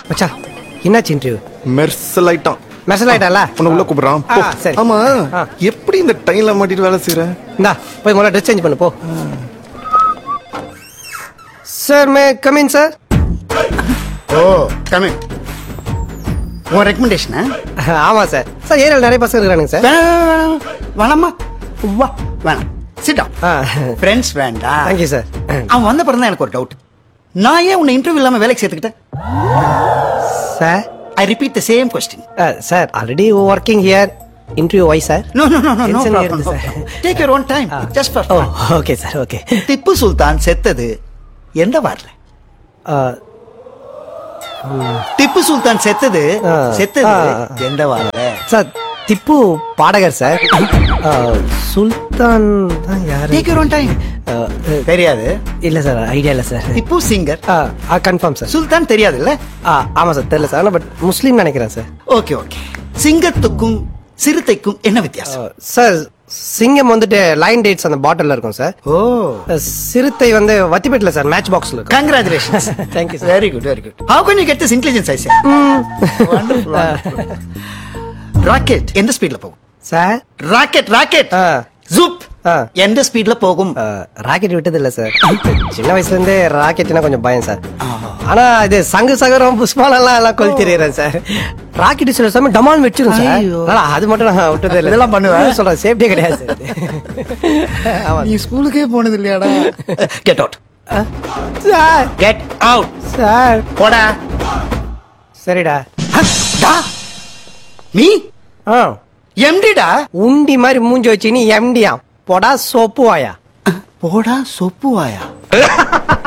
மச்சான் என்னாச்சு இன்டர்வியூ மெர்சல் ஆயிட்டான் மெசல் ஆயிட்டால உன்னை உள்ள கூப்பிடுறான் போ. ஆ, சரி. ஆமா ஆ. எப்படி இந்த டைம்ல மாட்டிட்டு வேலை செய்யற இந்தா போய் முதல்ல ட்ரெஸ் சேஞ்ச் பண்ணு போ sir may come in sir oh coming உன் ரெக்கமெண்டேஷனா ஆமா சார் சார் ஏரியாவில் நிறைய பசங்க இருக்கிறானுங்க சார் வேணாமா வா வேணாம் சிட்டா ஆ ஃப்ரெண்ட்ஸ் வேண்டாம் தேங்க்யூ சார் அவன் வந்த பிறகு தான் எனக்கு ஒரு டவுட் நான் ஏன் உன்னை இன்டர்வியூ இல்லாம வேலைக்கு சேர்த்துக்கிட்டேன் sir I repeat the same question sir already working here interview why sir no no no no no Tension problem ஏறுது, sir. Take your own time just for oh okay sir okay Tipu Sultan செத்தது எந்த வார்ல திப்பு சுல்தான் செத்தது ஆ. செத்தது ஆ. எந்த வார்ல sir Tipu பாடகர் sir Sultan தான் யாரு take your own time Uh, uh, தெரியாது இல்ல சார் ஐடியா இல்ல சார் திப்பு சிங்கர் கன்ஃபார்ம் சார் சுல்தான் தெரியாது இல்ல ஆமா சார் தெரியல சார் பட் முஸ்லீம் நினைக்கிறேன் சார் ஓகே ஓகே சிங்கத்துக்கும் சிறுத்தைக்கும் என்ன வித்தியாசம் சார் சிங்கம் வந்துட்டு லைன் டேட்ஸ் அந்த பாட்டில்ல இருக்கும் சார் ஓ சிறுத்தை வந்து வத்திப்பேட்டில் சார் மேட்ச் பாக்ஸ்ல இருக்கும் congratulations Thank you, sir. Very good very good how can you get this intelligence I say rocket எந்த ஸ்பீட்ல போகும் சார் ராக்கெட் ராக்கெட் ஆ. ஜூப் ஆ. எந்த ஸ்பீட்ல போகும் ராக்கெட் விட்டது இல்ல சார் சின்ன வயசுல இருந்தே ராக்கெட்னா கொஞ்சம் பயம் சார் ஆனா இது சங்கு சகரம் புஷ்பாலெல்லாம் எல்லாம் கொல் தெரியுறேன் சார் ராக்கெட் சில சமயம் டமால் வச்சிரும் சார் ஐயோ. அதனால அது மட்டும் நான் விட்டதே இல்லை இதெல்லாம் பண்ணுவேன். சொல்றேன் சேஃப்டியே கிடையாது சார் ஆமா நீ ஸ்கூலுக்கே போனது இல்லையாடா get out sir get out sir போடா சரிடா டா நீ ஆ எம்டிடா உண்டி மாதிரி மூஞ்சி வச்சு நீ எம்டியா போடா சோப்பு வாயா போடா சொப்பு வாயா